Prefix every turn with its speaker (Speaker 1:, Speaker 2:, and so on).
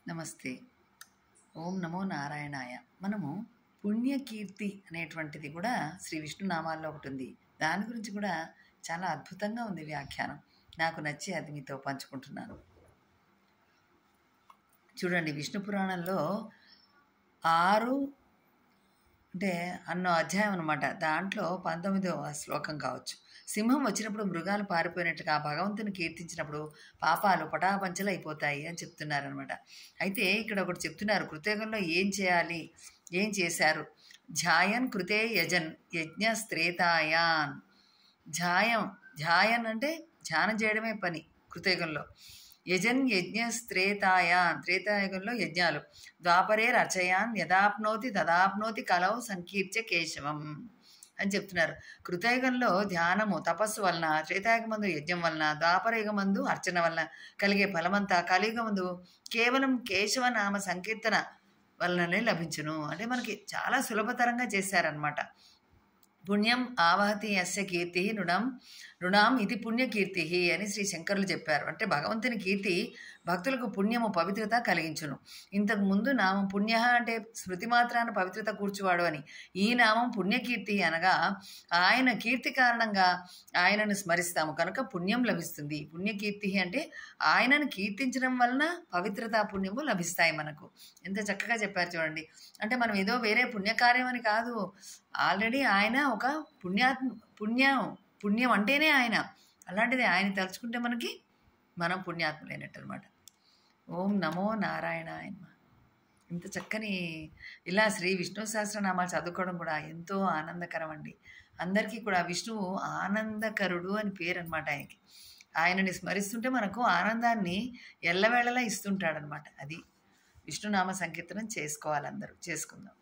Speaker 1: నమస్తే ఓం నమో నారాయణాయ మనము పుణ్యకీర్తి అనేటువంటిది కూడా శ్రీ విష్ణునామాల్లో ఒకటి ఉంది దాని గురించి కూడా చాలా అద్భుతంగా ఉంది వ్యాఖ్యానం నాకు నచ్చి అది మీతో పంచుకుంటున్నాను చూడండి విష్ణు పురాణంలో ఆరు అంటే అన్నో అధ్యాయం అనమాట దాంట్లో పంతొమ్మిదవ శ్లోకం కావచ్చు సింహం వచ్చినప్పుడు మృగాలు పారిపోయినట్టుగా భగవంతుని కీర్తించినప్పుడు పాపాలు పటాపంచలు అయిపోతాయి అని చెప్తున్నారనమాట అయితే ఇక్కడ ఒకటి చెప్తున్నారు కృతయుగంలో ఏం చేయాలి ఏం చేశారు ధ్యాయన్ కృతే యజన్ యజ్ఞ స్త్రేతాయాన్ ధ్యాయం ధ్యాయన్ అంటే ధ్యానం చేయడమే పని కృతయుగంలో యజన్ యజ్ఞ త్రేతాయాన్ త్రేతాయుగంలో యజ్ఞాలు ద్వాపరే రచయాన్ యదాప్నోతి తదాప్నోతి కలవు సంకీర్త్య కేశవం అని చెప్తున్నారు కృతయుగంలో ధ్యానము తపస్సు వలన త్రేతాయుగమందు యజ్ఞం వలన ద్వాపరయుగమందు అర్చన వలన కలిగే ఫలమంతా కలియుగమందు కేవలం కేశవ నామ సంకీర్తన వలననే లభించును అంటే మనకి చాలా సులభతరంగా చేశారనమాట పుణ్యం ఆవహతి అస్య కీర్తి రుణం రుణాం ఇది పుణ్యకీర్తి అని శ్రీ శంకరులు చెప్పారు అంటే భగవంతుని కీర్తి భక్తులకు పుణ్యము పవిత్రత కలిగించును ఇంతకు ముందు నామం పుణ్య అంటే స్మృతి మాత్రాన పవిత్రత కూర్చువాడు అని ఈ నామం పుణ్యకీర్తి అనగా ఆయన కీర్తి కారణంగా ఆయనను స్మరిస్తాము కనుక పుణ్యం లభిస్తుంది పుణ్యకీర్తి అంటే ఆయనను కీర్తించడం వలన పవిత్రత పుణ్యము లభిస్తాయి మనకు ఎంత చక్కగా చెప్పారు చూడండి అంటే మనం ఏదో వేరే పుణ్యకార్యం అని కాదు ఆల్రెడీ ఆయన ఒక పుణ్యాత్మ పుణ్యం పుణ్యం అంటేనే ఆయన అలాంటిది ఆయన తలుచుకుంటే మనకి మనం పుణ్యాత్ములైనట్టు అనమాట ఓం నమో నారాయణాయ నమః. ఇంత చక్కని ఇలా శ్రీ విష్ణు సహస్రనామాలు చదువుకోవడం కూడా ఎంతో ఆనందకరం అండి అందరికీ కూడా విష్ణువు ఆనందకరుడు అని పేరు అనమాట ఆయనకి ఆయనని స్మరిస్తుంటే మనకు ఆనందాన్ని ఎల్లవేళలా ఇస్తుంటాడనమాట అది విష్ణునామ సంకీర్తనం చేసుకోవాలి అందరూ చేసుకుందాం